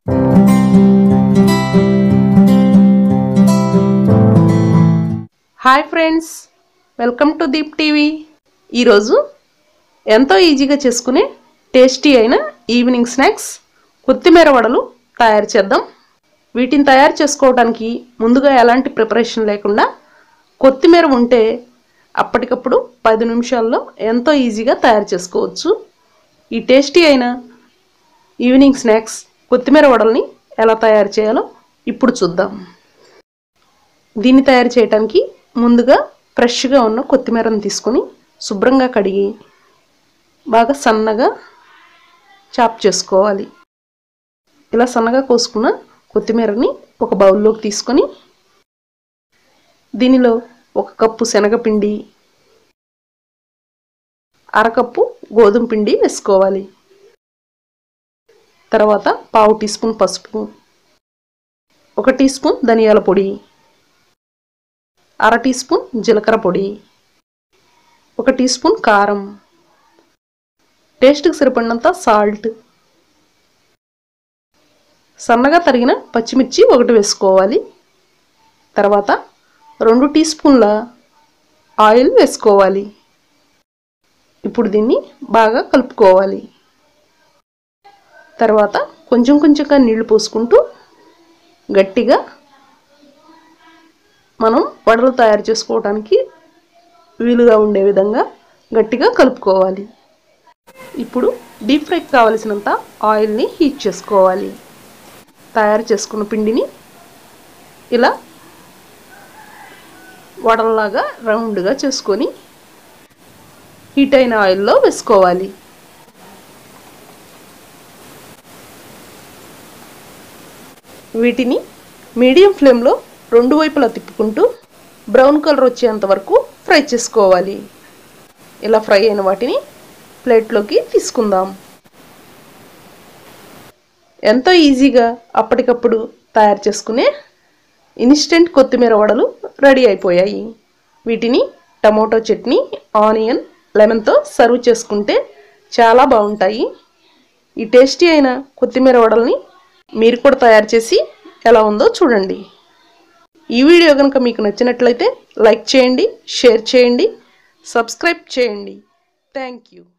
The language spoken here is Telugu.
hi friends welcome to Deep TV ఈరోజు ఎంతో ఈజీగా చేసుకునే టేస్టీ అయిన ఈవినింగ్ స్నాక్స్ కొత్తిమీర వడలు తయారు చేద్దాం వీటిని తయారు చేసుకోవడానికి ముందుగా ఎలాంటి ప్రిపరేషన్ లేకుండా కొత్తిమీర ఉంటే అప్పటికప్పుడు పది నిమిషాల్లో ఎంతో ఈజీగా తయారు చేసుకోవచ్చు ఈ టేస్టీ అయిన ఈవినింగ్ స్నాక్స్ కొత్తిమీర వడల్ని ఎలా తయారు చేయాలో ఇప్పుడు చూద్దాం దీన్ని తయారు చేయడానికి ముందుగా ఫ్రెష్గా ఉన్న కొత్తిమీరను తీసుకొని శుభ్రంగా కడిగి బాగా సన్నగా చాప్ చేసుకోవాలి ఇలా సన్నగా కోసుకున్న కొత్తిమీరని ఒక బౌల్లోకి తీసుకొని దీనిలో ఒక కప్పు శనగపిండి అరకప్పు గోధుమ పిండి వేసుకోవాలి తర్వాత పావు టీ స్పూన్ పసుపు ఒక టీ స్పూన్ ధనియాల పొడి అర టీ స్పూన్ జీలకర్ర పొడి ఒక టీ స్పూన్ కారం టేస్ట్కి సరిపడినంత సాల్ట్ సన్నగా తరిగిన పచ్చిమిర్చి ఒకటి వేసుకోవాలి తర్వాత రెండు టీ స్పూన్ల ఆయిల్ వేసుకోవాలి ఇప్పుడు దీన్ని బాగా కలుపుకోవాలి తర్వాత కొంచెం కొంచెంగా నీళ్లు పోసుకుంటూ గట్టిగా మనం వడలు తయారు చేసుకోవడానికి వీలుగా ఉండే విధంగా గట్టిగా కలుపుకోవాలి ఇప్పుడు డీప్ ఫ్రైకి కావలసినంత ఆయిల్ని హీట్ చేసుకోవాలి తయారు చేసుకున్న పిండిని ఇలా వడల్లాగా రౌండ్గా చేసుకొని హీట్ అయిన ఆయిల్లో వేసుకోవాలి వీటిని మీడియం ఫ్లేమ్లో రెండు వైపులా తిప్పుకుంటూ బ్రౌన్ కలర్ వచ్చేంత వరకు ఫ్రై చేసుకోవాలి ఇలా ఫ్రై అయిన వాటిని ప్లేట్లోకి తీసుకుందాం ఎంతో ఈజీగా అప్పటికప్పుడు తయారు చేసుకునే ఇన్స్టెంట్ కొత్తిమీర వడలు రెడీ అయిపోయాయి వీటిని టమోటో చట్నీ ఆనియన్ లెమన్తో సర్వ్ చేసుకుంటే చాలా బాగుంటాయి ఈ టేస్టీ అయిన కొత్తిమీర వడల్ని మీరు కూడా తయారు చేసి ఎలా ఉందో చూడండి ఈ వీడియో కనుక మీకు నచ్చినట్లయితే లైక్ చేయండి షేర్ చేయండి సబ్స్క్రైబ్ చేయండి థ్యాంక్ యూ